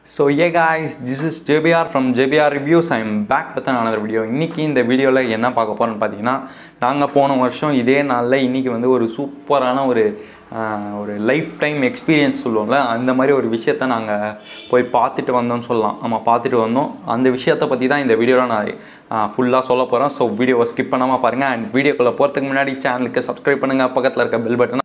so hey guys this is JBR from JBR reviews I'm back பற்றி another video இன்றைக்கி இந்த வீடியோவில் என்ன பார்க்க போகிறோன்னு பார்த்தீங்கன்னா நாங்கள் போன வருஷம் இதே நாளில் இன்றைக்கி வந்து ஒரு சூப்பரான ஒரு ஆஹ், ஒரு லைஃப் டைம் எக்ஸ்பீரியன்ஸ் சொல்லுவோம்ல அந்த மாதிரி ஒரு விஷயத்த நாங்கள் போய் பார்த்துட்டு வந்தோம்னு சொல்லலாம் ஆமாம் பார்த்துட்டு வந்தோம் அந்த விஷயத்தை பற்றி தான் இந்த வீடியோவில் நான் ஃபுல்லாக சொல்ல போகிறேன் ஸோ வீடியோவை ஸ்கிப் பண்ணாமல் பாருங்கள் அண்ட் வீடியோக்குள்ளே போகிறதுக்கு முன்னாடி சேனலுக்கு சப்ஸ்கிரைப் பண்ணுங்கள் பக்கத்தில் இருக்க பெல் பட்டனை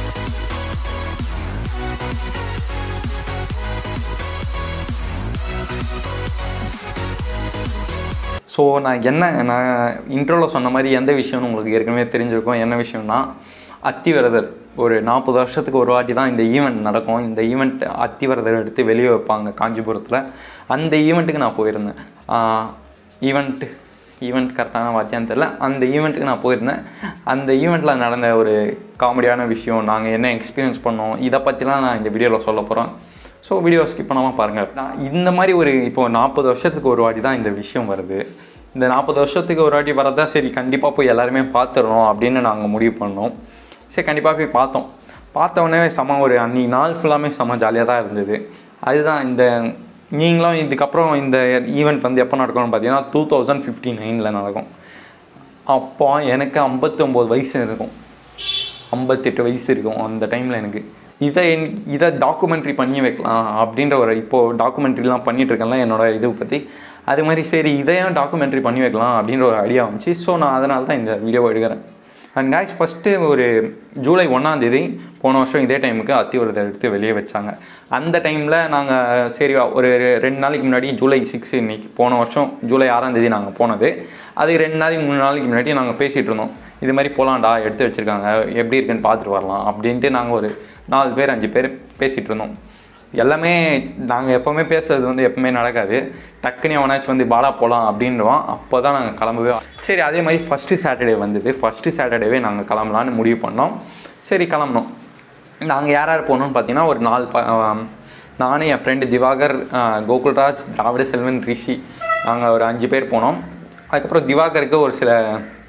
ஸோ நான் என்ன நான் இன்ட்ரோவில் சொன்ன மாதிரி எந்த விஷயம்னு உங்களுக்கு ஏற்கனவே தெரிஞ்சிருக்கும் என்ன விஷயம்னா அத்திவரதர் ஒரு நாற்பது வருஷத்துக்கு ஒரு வாட்டி தான் இந்த ஈவெண்ட் நடக்கும் இந்த ஈவெண்ட் அத்திவரதர் எடுத்து வெளியே வைப்பாங்க காஞ்சிபுரத்தில் அந்த ஈவெண்ட்டுக்கு நான் போயிருந்தேன் ஈவெண்ட் ஈவெண்ட் கரெக்டான வார்த்தையான்னு தெரில அந்த ஈவெண்ட்டுக்கு நான் போயிருந்தேன் அந்த ஈவெண்ட்டில் நடந்த ஒரு காமெடியான விஷயம் நாங்கள் என்ன எக்ஸ்பீரியன்ஸ் பண்ணோம் இதை பற்றிலாம் நான் இந்த வீடியோவில் சொல்ல போகிறேன் ஸோ வீடியோ ஸ்கிப் பண்ணாமல் பாருங்கள் நான் இந்த மாதிரி ஒரு இப்போ நாற்பது வருஷத்துக்கு ஒரு வாட்டி தான் இந்த விஷயம் வருது இந்த நாற்பது வருஷத்துக்கு ஒரு வாட்டி வரதா சரி கண்டிப்பாக போய் எல்லாருமே பார்த்துடணும் அப்படின்னு நாங்கள் முடிவு பண்ணோம் சரி கண்டிப்பாக போய் பார்த்தோம் பார்த்த உடனே செம ஒரு அன்றைக்கி நாள் ஃபுல்லாமே செம ஜாலியாக தான் இருந்தது அதுதான் இந்த நீங்களும் இதுக்கப்புறம் இந்த ஈவெண்ட் வந்து எப்போ நடக்கும்னு பார்த்தீங்கன்னா டூ தௌசண்ட் ஃபிஃப்டி நைனில் நடக்கும் அப்போ எனக்கு ஐம்பத்தொம்போது வயசு இருக்கும் ஐம்பத்தெட்டு வயசு இருக்கும் அந்த டைமில் எனக்கு இதை என் இதை டாக்குமெண்ட்ரி பண்ணி வைக்கலாம் அப்படின்ற ஒரு இப்போது டாக்குமெண்ட்ரிலாம் பண்ணிட்டு இருக்கேன்ல என்னோட இது பற்றி அது மாதிரி சரி இதையும் டாக்குமெண்ட்ரி பண்ணி வைக்கலாம் அப்படின்ற ஒரு ஐடியா வந்துச்சு ஸோ நான் அதனால தான் இந்த வீடியோவை எடுக்கிறேன் அண்ட் guys ஃபஸ்ட்டு ஒரு ஜூலை ஒன்றாந்தேதி போன வருஷம் இதே டைமுக்கு அத்திவரத்தை எடுத்து வெளியே வச்சாங்க அந்த டைமில் நாங்கள் சரி ஒரு ரெண்டு நாளைக்கு முன்னாடி ஜூலை சிக்ஸ் இன்னைக்கு போன வருஷம் ஜூலை ஆறாம் தேதி நாங்கள் போனது அதுக்கு ரெண்டு நாளைக்கு மூணு நாளைக்கு முன்னாடி நாங்கள் பேசிகிட்டு இருந்தோம் இது மாதிரி போகலாம்டா எடுத்து வச்சுருக்காங்க எப்படி இருக்குன்னு பார்த்துட்டு வரலாம் அப்படின்ட்டு நாங்கள் ஒரு நாலு பேர் அஞ்சு பேர் பேசிகிட்டு இருந்தோம் எல்லாமே நாங்கள் எப்போவுமே பேசுறது வந்து எப்பவுமே நடக்காது டக்குன்னு எவனாச்சும் வந்து பாலா போகலாம் அப்படின்றோம் அப்போ தான் நாங்கள் கிளம்பவே சரி அதே மாதிரி ஃபஸ்ட்டு சாட்டர்டே வந்தது ஃபஸ்ட்டு சாட்டர்டேவே நாங்கள் கிளம்பலான்னு முடிவு பண்ணோம் சரி கிளம்புனோம் நாங்கள் யார் யார் போனோம்னு பார்த்தீங்கன்னா ஒரு நாலு ப ஆம், நானும் என் ஃப்ரெண்டு திவாகர் ஆ, கோகுல்ராஜ் திராவிட செல்வன் ரிஷி நாங்கள் ஒரு அஞ்சு பேர் போனோம் அதுக்கப்புறம் திவாகருக்கு ஒரு சில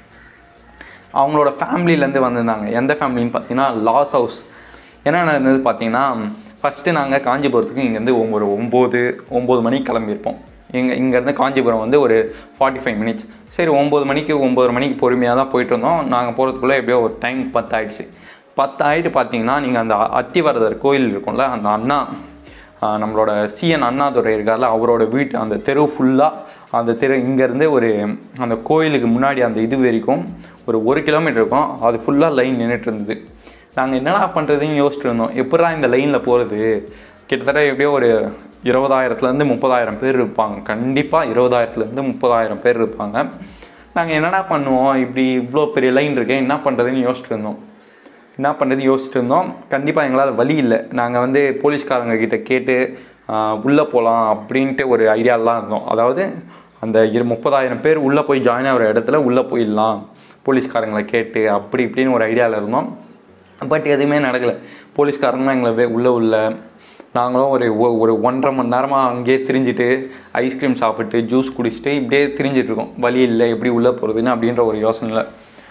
அவங்களோட ஃபேமிலியிலேருந்து வந்திருந்தாங்க எந்த ஃபேமிலின்னு பார்த்தீங்கன்னா லாஸ் ஹவுஸ் என்ன நடந்தது பார்த்தீங்கன்னா ஃபஸ்ட்டு நாங்கள் காஞ்சிபுரத்துக்கு இங்கேருந்து ஒரு ஒம்பது ஒம்பது மணிக்கு கிளம்பியிருப்போம் இங்கே இங்கேருந்து காஞ்சிபுரம் வந்து ஒரு ஃபார்ட்டி ஃபைவ் மினிட்ஸ் சரி ஒம்பது மணிக்கு ஒம்பது மணிக்கு பொறுமையாக தான் போயிட்டு இருந்தோம் நாங்கள் போகிறதுக்குள்ளே எப்படியோ ஒரு டைம் பத்து ஆயிடுச்சு பத்து ஆயிட்டு பார்த்தீங்கன்னா நீங்கள் அந்த அத்திவரதர் கோயில் இருக்கும்ல அந்த அண்ணா ஆஹ் நம்மளோட சிஎன் அண்ணாதுரை இருக்கார்ல அவரோட வீட்டு அந்த தெரு ஃபுல்லாக அந்த தெரு இங்கேருந்து ஒரு அந்த கோயிலுக்கு முன்னாடி அந்த இது வரைக்கும் ஒரு ஒரு கிலோமீட்டர் இருக்கும் அது ஃபுல்லாக லைன் நின்றுட்டு இருந்தது நாங்கள் என்னடா பண்ணுறதுன்னு யோசிச்சுட்டு இருந்தோம் எப்படா இந்த லைனில் போகிறது கிட்டத்தட்ட எப்படியோ ஒரு இருபதாயிரத்துலேருந்து முப்பதாயிரம் பேர் இருப்பாங்க கண்டிப்பாக இருபதாயிரத்துலேருந்து முப்பதாயிரம் பேர் இருப்பாங்க நாங்கள் என்னடா பண்ணுவோம் இப்படி இவ்வளோ பெரிய லைன் இருக்கே என்ன பண்ணுறதுன்னு யோசிச்சுட்டு இருந்தோம் என்ன பண்ணுறது யோசிச்சுட்டு இருந்தோம் கண்டிப்பாக எங்களால் வழி இல்லை நாங்கள் வந்து போலீஸ்காரங்க கிட்ட கேட்டு உள்ளே போகலாம் அப்படின்ட்டு ஒரு ஐடியாலாம் இருந்தோம் அதாவது அந்த இரு முப்பதாயிரம் பேர் உள்ளே போய் ஜாயின் ஆகிற இடத்துல உள்ளே போயிடலாம் போலீஸ்காரங்களை கேட்டு அப்படி இப்படின்னு ஒரு ஐடியாவில் இருந்தோம் பட் எதுவுமே நடக்கலை போலீஸ்காரங்களும் எங்களை வே- உள்ளே உள்ள நாங்களும் ஒரு ஒ- ஒரு ஒன்றரை மணி நேரமாக அங்கேயே திரிஞ்சிட்டு ஐஸ்கிரீம் சாப்பிட்டு ஜூஸ் குடிச்சிட்டு இப்படியே திரிஞ்சிட்டு இருக்கோம் வழி இல்லை எப்படி உள்ளே போகிறதுன்னு அப்படின்ற ஒரு யோசனையில்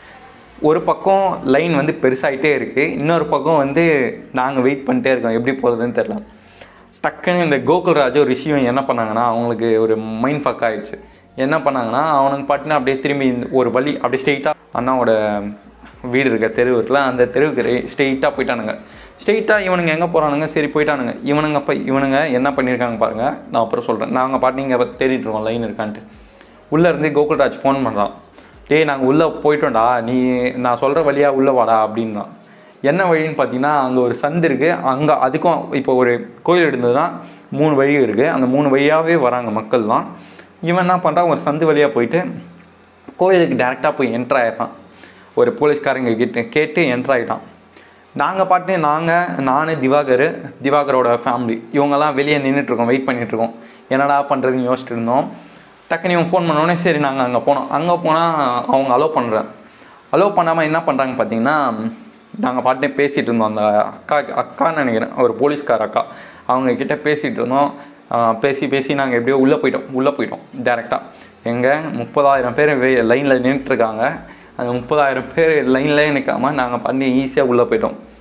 ஒரு பக்கம் லைன் வந்து பெருசாகிட்டே இருக்குது இன்னொரு பக்கம் வந்து நாங்கள் வெயிட் பண்ணிட்டே இருக்கோம் எப்படி போகிறதுன்னு தெரில டக்குன்னு இந்த கோகுல்ராஜும் ரிஷியும் என்ன பண்ணாங்கன்னா அவங்களுக்கு ஒரு மைண்ட் ஃபக் ஆயிடுச்சு என்ன பண்ணாங்கன்னா அவனுக்கு பாட்டுன்னு அப்படியே திரும்பி இந்த ஒரு வழி அப்படியே ஸ்ட்ரெயிட்டாக அண்ணாவோட வீடு இருக்க தெரு இருக்குல்ல அந்த தெருவுக்கு ஸ்ட்ரெயிட்டாக போயிட்டானுங்க ஸ்ட்ரெயிட்டாக இவனுங்க எங்கே போகிறானுங்க சரி போயிட்டானுங்க இவனுங்க அப்போ இவனுங்க என்ன பண்ணியிருக்காங்க பாருங்கள் நான் அப்புறம் சொல்கிறேன் நாங்கள் பாட்டு இங்கே தேடிட்டு இருக்கோம் லைன் இருக்கான்ட்டு உள்ளே இருந்து கோகுல்ராஜ் ஃபோன் பண்ணுறான் டேய் நாங்கள் உள்ளே போயிட்டோம்டா நீ நான் சொல்கிற வழியாக உள்ளே வாடா அப்படின்னா என்ன வழின்னு பார்த்தீங்கன்னா அங்கே ஒரு சந்து இருக்குது அங்கே அதுக்கும் இப்போ ஒரு கோயில் இருந்ததுன்னா மூணு வழி இருக்குது அந்த மூணு வழியாகவே வராங்க மக்கள்லாம் இவன் என்ன பண்ணுறான் ஒரு சந்து வழியாக போயிட்டு கோயிலுக்கு டேரெக்டாக போய் என்ட்ரு ஆயிடுறான் ஒரு போலீஸ்காரங்க கிட்ட கேட்டு என்ட்ரு ஆகிட்டான் நாங்கள் பாட்டு நாங்கள் நான் திவாகர் திவாகரோட ஃபேமிலி இவங்கெல்லாம் வெளியே நின்றுட்டுருக்கோம் வெயிட் பண்ணிகிட்ருக்கோம் என்னடா பண்ணுறதுன்னு யோசிச்சுட்டு இருந்தோம் டக்குன்னு இவன் ஃபோன் பண்ணோடனே சரி நாங்கள் அங்கே போனோம் அங்கே போனால் அவங்க அலோவ் பண்ணுறேன் அலோவ் பண்ணாமல் என்ன பண்ணுறாங்க பார்த்தீங்கன்னா நாங்கள் பாட்டு பேசிகிட்டு இருந்தோம் அந்த அக்கா அக்கான்னு நினைக்கிறேன் ஒரு போலீஸ்கார அக்கா அவங்க கிட்ட பேசிகிட்டு இருந்தோம் ஆஹ் பேசி பேசி நாங்கள் எப்படியோ உள்ளே போயிட்டோம் உள்ளே போயிட்டோம் டேரெக்டாக எங்கே முப்பதாயிரம் பேர் வெ லைனில் நின்றுட்டுருக்காங்க அந்த முப்பதாயிரம் பேர் லைன்லேயே நிற்காம நாங்கள் பண்ணி ஈஸியாக உள்ளே போயிட்டோம்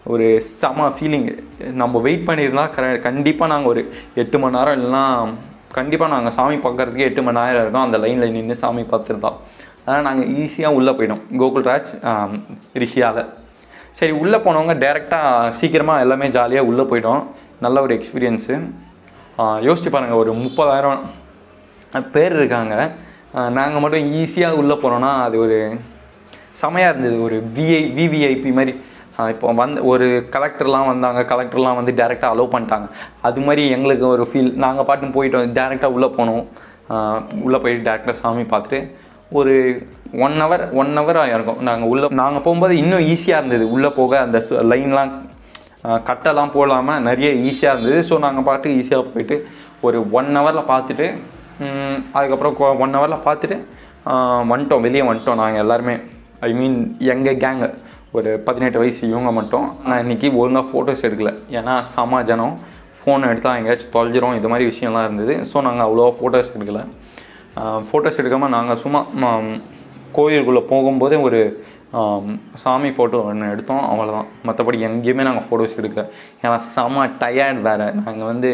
ஒரு செம ஃபீலிங் நம்ம வெயிட் பண்ணியிருந்தா கர கண்டிப்பாக நாங்கள் ஒரு எட்டு மணி நேரம் இல்லைன்னா கண்டிப்பாக நாங்கள் சாமி பார்க்கறதுக்கு எட்டு மணி நேரம் இருக்கும் அந்த லைனில் நின்று சாமி பார்த்துருந்தோம் அதனால் நாங்கள் ஈஸியாக உள்ளே போயிட்டோம் கோகுல்ராஜ் ரிஷியாவில் சரி உள்ளே போனவங்க டேரெக்டாக சீக்கிரமாக எல்லாமே ஜாலியாக உள்ளே போயிட்டோம் நல்ல ஒரு எக்ஸ்பீரியன்ஸு யோசிச்சு பாருங்கள் ஒரு முப்பதாயிரம் பேர் இருக்காங்க நாங்கள் மட்டும் ஈஸியாக உள்ளே போனோன்னா அது ஒரு செமையாக இருந்தது ஒரு விஐ விவிஐபி மாதிரி ஆஹ் இப்போ வந்து ஒரு கலெக்டர்லாம் வந்தாங்க கலெக்டர்லாம் வந்து டேரெக்டாக அலோவ் பண்ணிட்டாங்க அது மாதிரி எங்களுக்கு ஒரு ஃபீல் நாங்கள் பாட்டு போயிட்டோம் டேரெக்டாக உள்ளே போனோம் உள்ளே போயிட்டு டேரெக்டாக சாமி பார்த்துட்டு ஒரு ஒன் ஹவர் ஒன் ஹவர் ஆகிருக்கும் நாங்கள் உள்ளே நாங்கள் போகும்போது இன்னும் ஈஸியாக இருந்தது உள்ளே போக அந்த லைன்லாம் கட்டெல்லாம் போடாமல் நிறைய ஈஸியாக இருந்தது ஸோ நாங்கள் பாட்டு ஈஸியாக போயிட்டு ஒரு ஒன் ஹவரில் பார்த்துட்டு ம், அதுக்கப்புறம் ஒன் ஹவரில் பார்த்துட்டு ஆஹ் வந்துட்டோம் வெளியே வந்துட்டோம் நாங்கள் எல்லாருமே ஐ மீன் எங்கள் கேங்கு ஒரு பதினெட்டு வயசு இவங்க மட்டும் நான் இன்றைக்கி ஒழுங்காக ஃபோட்டோஸ் எடுக்கல ஏன்னா செம ஜனம் ஃபோன் எடுத்தால் எங்கேயாச்சும் தொலைஞ்சிரும் இது மாதிரி விஷயம்லாம் இருந்தது ஸோ நாங்கள் அவ்வளோவா ஃபோட்டோஸ் எடுக்கல ஃபோட்டோஸ் எடுக்காமல் நாங்கள் சும்மா ம், கோயிலுக்குள்ளே போகும்போதே ஒரு ஆம், சாமி ஃபோட்டோ ஒன்று எடுத்தோம் அவ்வளோதான் மற்றபடி எங்கேயுமே நாங்கள் ஃபோட்டோஸ் எடுக்கல ஏன்னா செம டயர்ட் வேறு நாங்கள் வந்து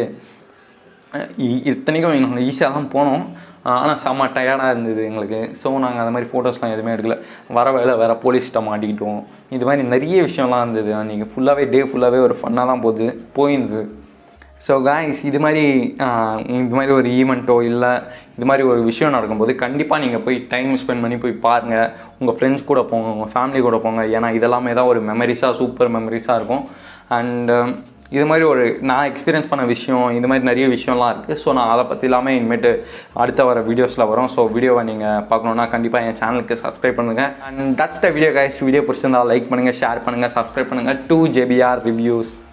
அஹ் இ- இத்தனைக்கும் நாங்கள் ஈஸியாக தான் போனோம் ஆனால் செம்ம டயர்டாக இருந்தது எங்களுக்கு ஸோ நாங்கள் அந்த மாதிரி ஃபோட்டோஸ்லாம் எதுவுமே எடுக்கல வர வேலை வேறு போலீஸ்கிட்ட மாட்டிக்கிட்டோம் இது மாதிரி நிறைய விஷயம்லாம் இருந்தது அன்றைக்கி ஃபுல்லாகவே டே ஃபுல்லாகவே ஒரு ஃபன்னாக தான் போகுது போயிருந்தது ஸோ காய்ஸ் இது மாதிரி ஆஹ், இது மாதிரி ஒரு ஈவெண்ட்டோ இல்லை இது மாதிரி ஒரு விஷயம் நடக்கும்போது கண்டிப்பாக நீங்கள் போய் டைம் ஸ்பெண்ட் பண்ணி போய் பாருங்கள் உங்கள் ஃப்ரெண்ட்ஸ் கூட போங்க உங்கள் ஃபேமிலி கூட போங்க ஏன்னா இதெல்லாமே தான் ஒரு மெமரிஸாக சூப்பர் மெமரிஸாக இருக்கும் அண்ட் இது மாதிரி ஒரு நான் எக்ஸ்பீரியன்ஸ் பண்ண விஷயம் இது மாதிரி நிறைய விஷயம்லாம் இருக்குது ஸோ நான் அதை பற்றி எல்லாமே இனிமேட்டு அடுத்த வர வீடியோஸில் வரும் ஸோ வீடியோவை நீங்கள் பார்க்கணுன்னா கண்டிப்பாக என் சேனலுக்கு சப்ஸ்கிரைப் பண்ணுங்கள் and that's the video guys video பிடிச்சிருந்தா லைக் பண்ணுங்கள் ஷேர் பண்ணுங்கள் சப்ஸ்கிரைப் பண்ணுங்கள் டூ ஜேபிஆர் ரிவ்யூஸ்